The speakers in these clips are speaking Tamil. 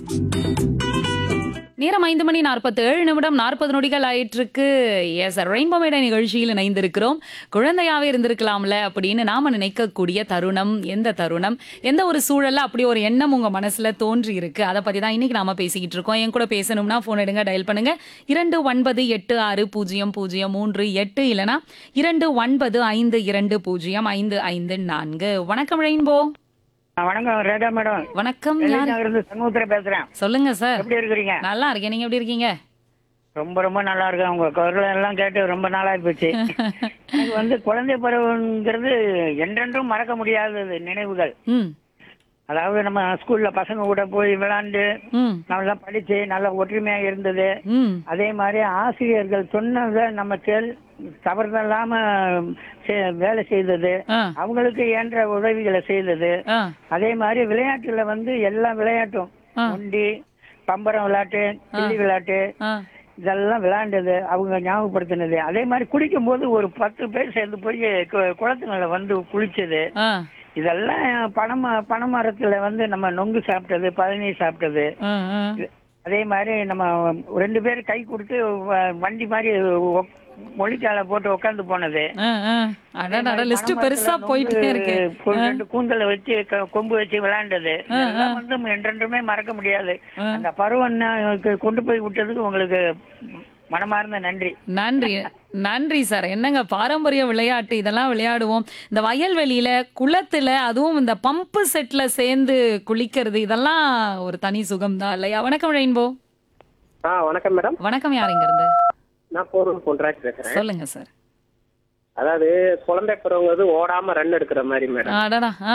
நேரம் ஐந்து மணி நாற்பத்தி ஏழு நிமிடம் நாற்பது நொடிகள் ஆயிட்டிருக்கு எஸ் ரெயின்போ மேடை நிகழ்ச்சியில் இணைந்திருக்கிறோம் குழந்தையாவே இருந்திருக்கலாம்ல அப்படின்னு நாம நினைக்கக்கூடிய தருணம் எந்த தருணம் எந்த ஒரு சூழல்ல அப்படி ஒரு எண்ணம் உங்க மனசுல தோன்றி இருக்கு அதை பத்தி தான் இன்னைக்கு நாம பேசிக்கிட்டு இருக்கோம் என் கூட பேசணும்னா போன் எடுங்க டயல் பண்ணுங்க இரண்டு ஒன்பது எட்டு ஆறு பூஜ்ஜியம் பூஜ்ஜியம் மூன்று எட்டு இல்லனா இரண்டு ஒன்பது ஐந்து இரண்டு பூஜ்ஜியம் ஐந்து ஐந்து நான்கு வணக்கம் ரெயின்போ ஆ, வணக்கம் ரேகா மேடம் வணக்கம் யார் நகர்ல இருந்து சண்முகத்துல பேசுறேன் சொல்லுங்க சார் எப்படி இருக்கிறீங்க நல்லா இருக்கேன் நீங்க எப்படி இருக்கீங்க ரொம்ப ரொம்ப நல்லா இருக்கேன் உங்க குரல் எல்லாம் கேட்டு ரொம்ப நாளா போச்சு எனக்கு வந்து குழந்தை பருவங்கிறது என்றென்றும் மறக்க முடியாதது நினைவுகள் ம் அதாவது நம்ம ஸ்கூல்ல பசங்க கூட போய் விளையாண்டு ம் நல்லா படிச்சு நல்ல ஒற்றுமையா இருந்தது ம் அதே மாதிரி ஆசிரியர்கள் சொன்னதை நம்ம செயல் தவறுதல்லாம செ- வேலை செய்தது ஆ அவங்களுக்கு இயன்ற உதவிகளை செய்தது ஆ அதே மாதிரி விளையாட்டுல வந்து எல்லா விளையாட்டும் ஆ. ஒண்டி பம்பரம் விளையாட்டு கில்லி விளையாட்டு ஆ இதெல்லாம் விளையாண்டது அவங்க ஞாபகப்படுத்தினது அதே மாதிரி குளிக்கும் போது ஒரு பத்து பேர் சேர்ந்து போய் கு- குளத்துங்களை வந்து குளிச்சது ஆ இதெல்லாம் பனைம பனைமரத்துல வந்து நம்ம நொங்கு சாப்பிட்டது பழனி சாப்பிட்டது ஆ ஆ அதே மாதிரி நம்ம ரெண்டு பேரும் கை கொடுத்து வ- வண்டி மாதிரி ஒக்- மொழிக்கால போட்டு உட்காந்து போனது ஆ, ஆ. அடடட லிஸ்ட் பனைமரத்துல பெருசா நொங்கு போயிட்டே இருக்கு ஒரு ரெண்டு கூந்தலை வச்சு க- கொம்பு வச்சு விளையாண்டது இதெல்லாம் வந்து என்றென்றுமே மறக்க முடியாது அந்த பருவம் என்ன கொண்டு போய் விட்டதுக்கு உங்களுக்கு மனமார்ந்த நன்றி நன்றி நன்றி சார் என்னங்க பாரம்பரிய விளையாட்டு இதெல்லாம் விளையாடுவோம் இந்த வயல்வெளியில குளத்துல அதுவும் இந்த பம்பு செட்ல சேர்ந்து குளிக்கிறது இதெல்லாம் ஒரு தனி சுகம் தான் இல்லையா வணக்கம் ரெயின்போ ஆ வணக்கம் மேடம் வணக்கம் யார் இங்க இருந்து நான் போரூர் பொன்ராஜ் பேசுறேன் சொல்லுங்க சார் அதாவது குழந்தை பருவங்கிறது ஓடாம ரன் எடுக்கிற மாதிரி மேடம் அடடா ஆ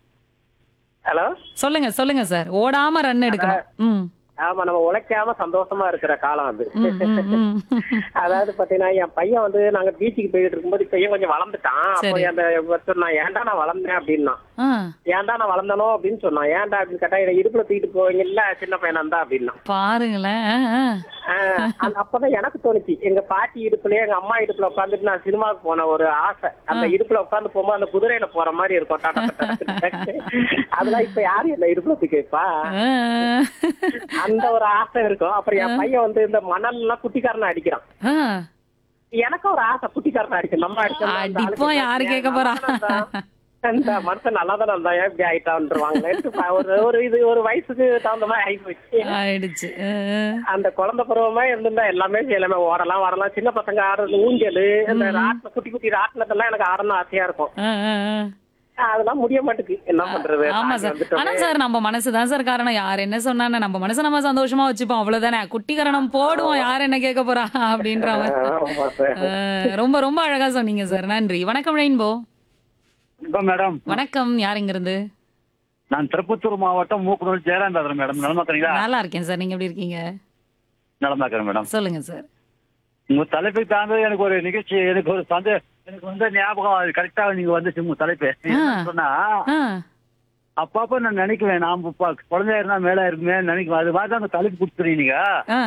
ஹலோ சொல்லுங்க சொல்லுங்க சார் ஓடாம ரன் எடுக்கணும் ம் ஆமா நம்ம உழைக்காம சந்தோஷமா இருக்கிற காலம் அது ம், ம், ம். அதாவது பாத்தீங்கன்னா என் பையன் வந்து நாங்க பீச்சுக்கு போயிட்டு இருக்கும்போது பையன் கொஞ்சம் வளர்ந்துட்டான் அப்போ சரி. அந்த சொன்னான் ஏன்டா நான் வளர்ந்தேன் அப்படின்னா ஆ ஏன்டா நான் வளர்ந்தனோ அப்படின்னு சொன்னான் ஏன்டா அப்படின்னு கேட்டா இதை இடுப்புல தூக்கிட்டு போவீங்கல்ல சின்ன பையனா இருந்தா அப்படின்னா பாருங்களேன் ஆ, ஆ. ஆஹ் அந்த அப்பதான் எனக்கு தோணுச்சு எங்க பாட்டி இடுப்புலயே எங்க அம்மா இடுப்புல உட்காந்துட்டு நான் சினிமாவுக்கு போன ஒரு ஆசை அந்த இடுப்புல உட்காந்து போகும்போது அந்த குதிரையில போற மாதிரி இருக்கும் டாடா டாடா டாடா. அதெல்லாம் இப்ப யாரு என்ன இடுப்புல தூக்கி வைப்பா ஆ. அந்த ஒரு ஆசை இருக்கும் அப்புறம் என் பையன் வந்து இந்த மணல் எல்லாம் குட்டிக்காரனை அடிக்கிறான் ஆ. எனக்கு ஒரு ஆசை குட்டிக்காரனை அடிக்கும் நம்ம அடிச்சோம்னா அந்த ஆளுக்கு அடிப்போம், யாரு ஏன் கேட்க போறா? நல்லா தான் இருந்தான். இந்த மனுஷன் நல்லா தான் இருந்தான் ஏன் இப்படி ஆயிட்டான்ருவாங்க ஒரு ஒரு இது ஒரு வயசுக்கு தகுந்த மாதிரி ஆகி போச்சு ஆயிடுச்சு ஆ, அந்த குழந்தை பருவமா இருந்திருந்தா எல்லாமே செய்யலாமே ஓடலாம் வரலாம் சின்ன பசங்க ஆடுறது ஊஞ்சல் இந்த ராட்டின குட்டி குட்டி ராட்டினத்தெல்லாம் எனக்கு ஆடணும் ஆசையா இருக்கும் ஆ, ஆ, ஆ. அதெல்லாம் முடிய மாட்டேங்குது என்ன பண்றது ஆமா தாண்டி சார் வந்துட்டோமே. ஆனா சார் நம்ம மனசுதான் சார் காரணம் யார் என்ன சொன்னானே நம்ம மனசை நம்ம சந்தோஷமா வச்சுப்போம் அவ்வளவுதானே குட்டிகரணம் போடுவோம் யார் என்ன கேட்க போறா அப்படின்ற மாதிரி. ஆமா சார். ஆ, ரொம்ப ரொம்ப அழகா சொன்னீங்க சார் நன்றி வணக்கம் ரெயின்போ இப்போ மேடம் வணக்கம் யார் இங்க இருந்து நான் திருப்பத்தூர் மாவட்டம் மூக்குநூல் ஜெயராம் பேசுறேன் மேடம் நலமா இருக்கிறீங்களா நல்லா இருக்கேன் சார் நீங்க எப்படி இருக்கீங்க நலமா இருக்கிறேன் மேடம் சொல்லுங்க சார் உங்க தலைப்புக்கு தாண்டி எனக்கு ஒரு நிகழ்ச்சி எனக்கு ஒரு சந்தே எனக்கு வந்து ஞாபகம் அது கரெக்டா நீங்க வந்து உங்க தலைப்பு என்னன்னு சொன்னா ஆ, அப்பப்ப நான் நினைக்குவேன் நான் இப்ப குழந்தையா இருந்தா மேல இருக்குமே நினைக்குவேன் அது மாதிரி தான் அந்த தலைப்பு கொடுத்துறீங்க நீங்க ஆ,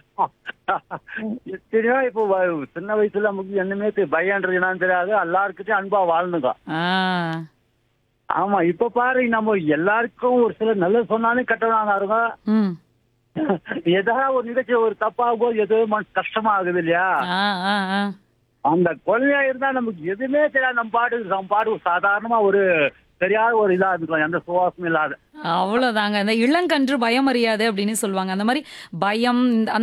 எத்தனையோ இப்போ வ- சின்ன வயசுல நமக்கு என்னமே தெ- பயம்ன்றது என்னன்னு தெரியாது எல்லாருக்கிட்டையும் அன்பா வாழ்ந்துங்க ஆ. ஆமா இப்ப பாரு நம்ம எல்லாருக்கும் ஒரு சில நல்லது சொன்னாலும் கெட்டவனாங்க இருங்க ம். ஏதாவது ஒரு நிகழ்ச்சி ஒரு தப்பாகும் போது ஏதோ மனசு கஷ்டமா ஆகுது இல்லையா ஆ, ஆ, ஆ. அந்த குழந்தையா இருந்தா நமக்கு எதுவுமே தெரியாது நம்ம பாட்டு நம்ம பாட்டு சாதாரணமா ஒரு தெரியாத ஒரு இதா இருக்கலாம் எந்த சுவாசமும் இல்லாத அவ்வளவுதாங்க இந்த இளங்கன்று பயம் அறியாது அப்படின்னு சொல்லுவாங்க அந்த மாதிரி பயம் இந்த-